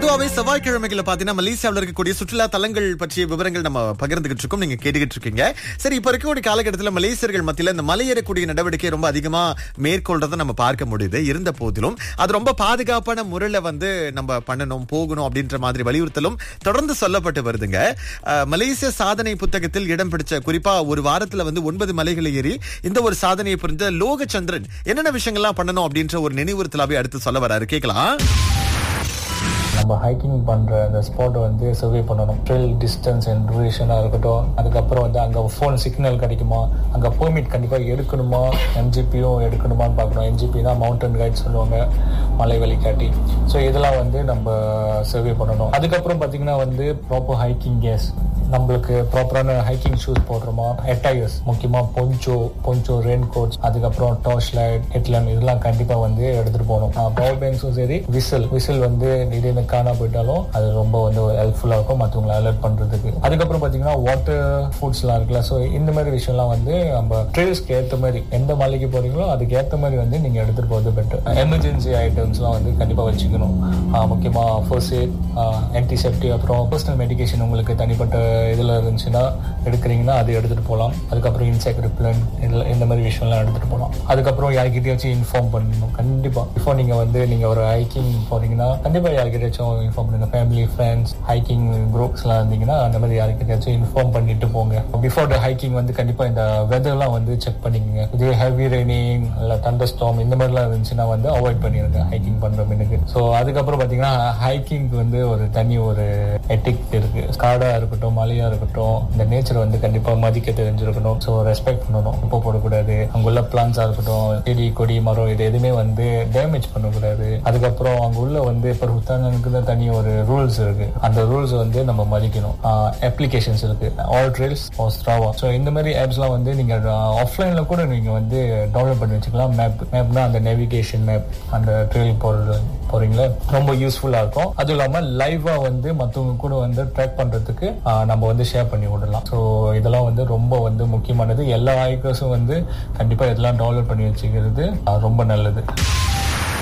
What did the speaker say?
பொதுவாகவே செவ்வாய்க்கிழமைகளை பார்த்தீங்கன்னா மலேசியாவில் இருக்கக்கூடிய சுற்றுலா தலங்கள் பற்றிய விவரங்கள் நம்ம பகிர்ந்துகிட்டு இருக்கோம் நீங்க கேட்டுக்கிட்டு இருக்கீங்க சரி இப்ப இருக்கக்கூடிய காலகட்டத்தில் மலேசியர்கள் மத்தியில் இந்த மலையேறக்கூடிய நடவடிக்கை ரொம்ப அதிகமா மேற்கொள்றதை நம்ம பார்க்க முடியுது இருந்த போதிலும் அது ரொம்ப பாதுகாப்பான முறையில வந்து நம்ம பண்ணணும் போகணும் அப்படின்ற மாதிரி வலியுறுத்தலும் தொடர்ந்து சொல்லப்பட்டு வருதுங்க அஹ், மலேசிய சாதனை புத்தகத்தில் இடம் பிடிச்ச குறிப்பா ஒரு வாரத்துல வந்து ஒன்பது மலைகளை ஏறி இந்த ஒரு சாதனையை புரிந்த லோகச்சந்திரன் என்னென்ன விஷயங்கள்லாம் பண்ணணும் அப்படின்ற ஒரு நினைவுறுத்தலாவே அடுத்து சொல்ல வராரு கேட்கலாம் நம்ம ஹைக்கிங் பண்ற அந்த ஸ்பாட்டை வந்து சர்வே பண்ணணும் ட்ரெயில் டிஸ்டன்ஸ் அண்ட் டூரேஷனாக இருக்கட்டும் அதுக்கப்புறம் வந்து அங்கே ஃபோன் சிக்னல் கிடைக்குமா அங்கே பெர்மிட் கண்டிப்பாக எடுக்கணுமா எம்ஜிபியும் எடுக்கணுமான்னு பார்க்கணும் எம்ஜிபி தான் மவுண்டன் கைட் சொல்லுவாங்க மலை வழிகாட்டி ஸோ இதெல்லாம் வந்து நம்ம சர்வே பண்ணணும் அதுக்கப்புறம் பார்த்தீங்கன்னா வந்து ப்ராப்பர் ஹைக்கிங் கேஸ் நம்மளுக்கு ப்ராப்பரான ஹைக்கிங் ஷூஸ் போடுறோமா ஹெட்டையர்ஸ் முக்கியமாக பொஞ்சோ பொஞ்சோ ரெயின் கோட்ஸ் அதுக்கப்புறம் டார்ச் லைட் ஹெட்லாம்ப் இதெல்லாம் கண்டிப்பாக வந்து எடுத்துகிட்டு போகணும் பவர் பேங்க்ஸும் சரி விசில் விசில் வந்து திடீர்னு காணா போயிட்டாலும் அது ரொம்ப வந்து ஹெல்ப்ஃபுல்லாக இருக்கும் மற்றவங்களை அலர்ட் பண்ணுறதுக்கு அதுக்கப்புறம் பார்த்தீங்கன்னா வாட்டர் ஃபுட்ஸ்லாம் இருக்குல்ல ஸோ இந்த மாதிரி விஷயம்லாம் வந்து நம்ம ட்ரெயில்ஸ்க்கு ஏற்ற மாதிரி எந்த மலைக்கு போகிறீங்களோ அதுக்கு ஏற்ற மாதிரி வந்து நீங்கள் எடுத்துகிட்டு போகிறது பெட்டர் எமர்ஜென்சி ஐட்டம்ஸ்லாம் வந்து கண்டிப்பாக வச்சுக்கணும் முக்கியமாக ஃபர்ஸ்ட் எய்ட் ஆன்டிசெப்டிக் அப்புறம் பர்சனல் மெடிகேஷன் உங்களுக்கு தனிப்பட்ட இதில் இருந்துச்சுன்னா எடுக்கிறீங்கன்னா அது எடுத்துகிட்டு போகலாம் அதுக்கப்புறம் இன்செக்ட் ரிப்ளன் இதில் இந்த மாதிரி விஷயம்லாம் எடுத்துகிட்டு போகலாம் அதுக்கப்புறம் யார்கிட்டயாச்சும் இன்ஃபார்ம் பண்ணணும் கண்டிப்பாக பிஃபோர் நீங்கள் வந்து நீங்கள் ஒரு ஹைக்கிங் போகிறீங்கன்னா கண்டிப்பாக யார்கிட்டயாச்சும் இன்ஃபார்ம் பண்ணுங்க ஃபேமிலி ஃப்ரெண்ட்ஸ் ஹைக்கிங் குரூப்ஸ்லாம் இருந்தீங்கன்னா அந்த மாதிரி யார்கிட்டயாச்சும் இன்ஃபார்ம் பண்ணிட்டு போங்க பிஃபோர் த ஹைக்கிங் வந்து கண்டிப்பாக இந்த வெதர்லாம் வந்து செக் பண்ணிக்கோங்க இதே ஹெவி ரெய்னிங் இல்லை தண்டர் ஸ்டாம் இந்த மாதிரிலாம் இருந்துச்சுன்னா வந்து அவாய்ட் பண்ணிடுங்க ஹைக்கிங் பண்ணுற மினுக்கு ஸோ அதுக்கப்புறம் பார்த்தீங்கன்னா ஹைக்கிங்க்கு வந்து ஒரு தனி ஒரு எட்டிக் இருக்கு காடாக இருக்கட்டும் மலையாக இருக்கட்டும் இந்த நேச்சர் வந்து கண்டிப்பாக மதிக்க தெரிஞ்சிருக்கணும் ஸோ ரெஸ்பெக்ட் பண்ணணும் உப்பு போடக்கூடாது அங்குள்ள பிளான்ஸாக இருக்கட்டும் செடி கொடி மரம் இது எதுவுமே வந்து டேமேஜ் பண்ணக்கூடாது அதுக்கப்புறம் அங்க உள்ள வந்து இப்போ உத்தானனுக்கு தான் தனி ஒரு ரூல்ஸ் இருக்கு அந்த ரூல்ஸ் வந்து நம்ம மதிக்கணும் அப்ளிகேஷன்ஸ் இருக்கு ஆல் ட்ரெயில்ஸ் ஸ்ட்ராவா ஸோ இந்த மாதிரி ஆப்ஸ்லாம் வந்து நீங்க ஆஃப்லைன்ல கூட நீங்க வந்து டவுன்லோட் பண்ணி வச்சுக்கலாம் மேப் மேப்னா அந்த நேவிகேஷன் மேப் அந்த ட்ரெயில் போறது போறீங்களா ரொம்ப யூஸ்ஃபுல்லா இருக்கும் அதுவும் இல்லாம லைவா வந்து மத்தவங்க கூட வந்து ட்ராக் பண்றதுக்கு ஆஹ், நம்ம வந்து ஷேர் பண்ணி விடலாம் ஸோ இதெல்லாம் வந்து ரொம்ப வந்து முக்கியமானது எல்லா ஹைக்கர்ஸும் வந்து கண்டிப்பா இதெல்லாம் டவுன்லோட் பண்ணி வச்சுக்கிறது ஆஹ், ரொம்ப நல்லது